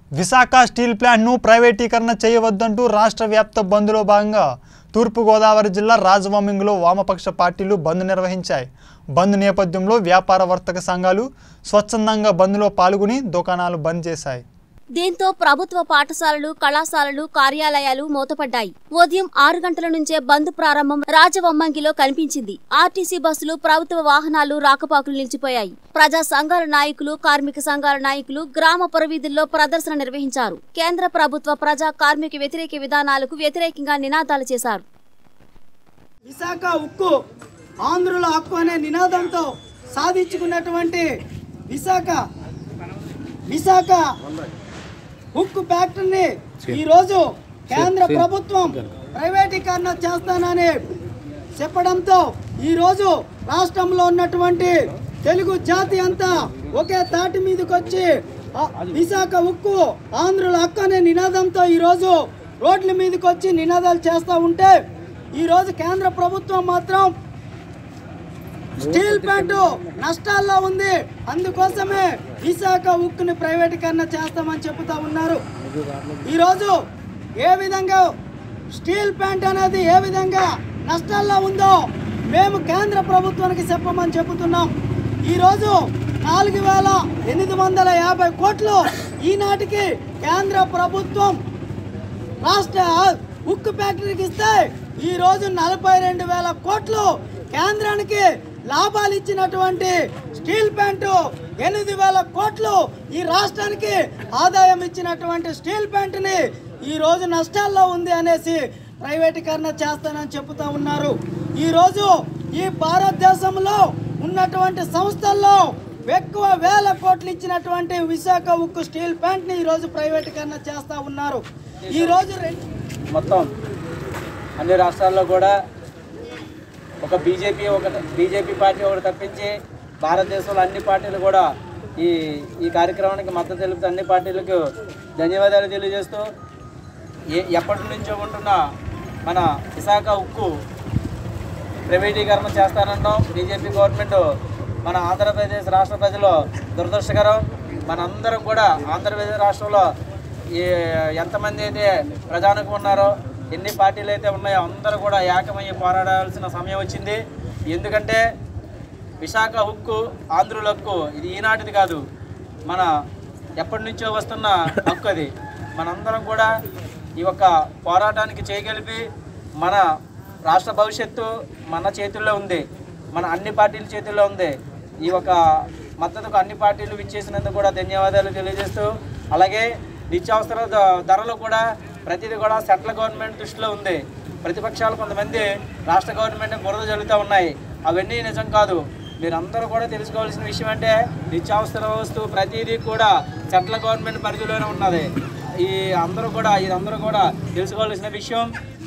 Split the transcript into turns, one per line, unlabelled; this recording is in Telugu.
విశాఖ స్టీల్ ప్లాంట్ను ప్రైవేటీకరణ చేయవద్దంటూ రాష్ట్ర వ్యాప్త బంద్లో భాగంగా తూర్పుగోదావరి జిల్లా రాజవొమ్మింగ్లో వామపక్ష పార్టీలు బంద్ నిర్వహించాయి బంద్ నేపథ్యంలో వ్యాపార వర్తక సంఘాలు స్వచ్ఛందంగా బంద్లో పాల్గొని దుకాణాలు బంద్ చేశాయి
దీంతో ప్రభుత్వ పాఠశాలలు కళాశాలలు కార్యాలయాలు మూతపడ్డాయి ఉదయం ఆరు గంటల నుంచే బంద్ ప్రారంభం రాజవొమ్మంగిలో కనిపించింది ఆర్టీసీ బస్సులు ప్రభుత్వ వాహనాలు రాకపోకలు నిలిచిపోయాయి ప్రజా సంఘాల నాయకులు కార్మిక సంఘాల నాయకులు గ్రామ పురవీధుల్లో ప్రదర్శన నిర్వహించారు కేంద్ర ప్రభుత్వ ప్రజా కార్మిక వ్యతిరేక విధానాలకు వ్యతిరేకంగా నినాదాలు చేశారు
విశాఖ ఉక్కు ఆంధ్రుల హక్కు అనే నినాదంతో సాధించుకున్నటువంటి విశాఖ విశాఖ ఉక్కు ఫ్యాక్టరీని ఈరోజు కేంద్ర ప్రభుత్వం ప్రైవేటీకరణ చేస్తానని చెప్పడంతో ఈరోజు రాష్ట్రంలో ఉన్నటువంటి తెలుగు జాతి అంతా ఒకే తాటి మీదకి వచ్చి ఆ విశాఖ ఉక్కు ఆంధ్రుల హక్కు అనే నినాదంతో ఈరోజు రోడ్ల మీదకి వచ్చి నినాదాలు చేస్తూ ఉంటే ఈరోజు కేంద్ర ప్రభుత్వం మాత్రం స్టీల్ ప్లాంట్ నష్టాల్లో ఉంది అందుకోసమే విశాఖ ఉక్కుని ప్రైవేటీకరణ చేస్తామని చెబుతా ఉన్నారు ఈరోజు ఏ విధంగా స్టీల్ ప్లాంట్ అనేది ఏ విధంగా నష్టాల్లో ఉందో మేము కేంద్ర ప్రభుత్వానికి చెప్పమని చెబుతున్నాం ఈరోజు నాలుగు వేల ఎనిమిది వందల యాభై కోట్లు ఈనాటికి కేంద్ర ప్రభుత్వం రాష్ట్ర ఉక్కు ఫ్యాక్టరీకి ఇస్తే ఈ రోజు నలభై రెండు వేల కోట్లు కేంద్రానికి లాభాలు ఇచ్చినటువంటి స్టీల్ ప్లాంట్ ఎనిమిది వేల కోట్లు ఈ రాష్ట్రానికి ఆదాయం ఇచ్చినటువంటి స్టీల్ ప్లాంట్ని ఈ రోజు నష్టాల్లో ఉంది అనేసి ప్రైవేటీకరణ చేస్తానని చెబుతా ఉన్నారు ఈ రోజు ఈ భారతదేశంలో ఉన్నటువంటి సంస్థల్లో ఎక్కువ వేల కోట్లు ఇచ్చినటువంటి విశాఖ ఉక్కు స్టీల్ ప్లాంట్ని ఈ రోజు ప్రైవేటీకరణ చేస్తా ఉన్నారు ఈ రోజు రెండు
మొత్తం అన్ని రాష్ట్రాల్లో కూడా ఒక బీజేపీ ఒక బీజేపీ పార్టీ ఒకటి తప్పించి భారతదేశంలో అన్ని పార్టీలు కూడా ఈ ఈ కార్యక్రమానికి మద్దతు తెలుపుతూ అన్ని పార్టీలకు ధన్యవాదాలు తెలియజేస్తూ ఏ ఎప్పటి నుంచో ఉంటున్న మన విశాఖ ఉక్కు ప్రైవేటీకరణ చేస్తానంటాం బీజేపీ గవర్నమెంట్ మన ఆంధ్రప్రదేశ్ రాష్ట్ర ప్రజలు దురదృష్టకరం మనందరం కూడా ఆంధ్రప్రదేశ్ రాష్ట్రంలో ఈ ఎంతమంది అయితే ప్రజానికి ఉన్నారో ఎన్ని పార్టీలు అయితే ఉన్నాయో అందరూ కూడా ఏకమయ్యి పోరాడాల్సిన సమయం వచ్చింది ఎందుకంటే విశాఖ హక్కు ఆంధ్రుల హక్కు ఇది ఈనాటిది కాదు మన ఎప్పటి నుంచో వస్తున్న హక్కు అది మనందరం కూడా ఈ యొక్క పోరాటానికి చేయగలిపి మన రాష్ట్ర భవిష్యత్తు మన చేతుల్లో ఉంది మన అన్ని పార్టీల చేతుల్లో ఉంది ఈ యొక్క మద్దతుకు అన్ని పార్టీలు విచ్చేసినందుకు కూడా ధన్యవాదాలు తెలియజేస్తూ అలాగే నిత్యావసర ధ- ధరలు కూడా ప్రతిదీ కూడా సెంట్రల్ గవర్నమెంట్ దృష్టిలో ఉంది ప్రతిపక్షాలు కొంతమంది రాష్ట్ర గవర్నమెంట్ బురద జరుగుతూ ఉన్నాయి అవన్నీ నిజం కాదు మీరందరూ కూడా తెలుసుకోవాల్సిన విషయం అంటే నిత్యావసర వస్తువు ప్రతిదీ కూడా సెంట్రల్ గవర్నమెంట్ పరిధిలోనే ఉన్నది ఈ అందరూ కూడా ఇదందరూ కూడా తెలుసుకోవాల్సిన విషయం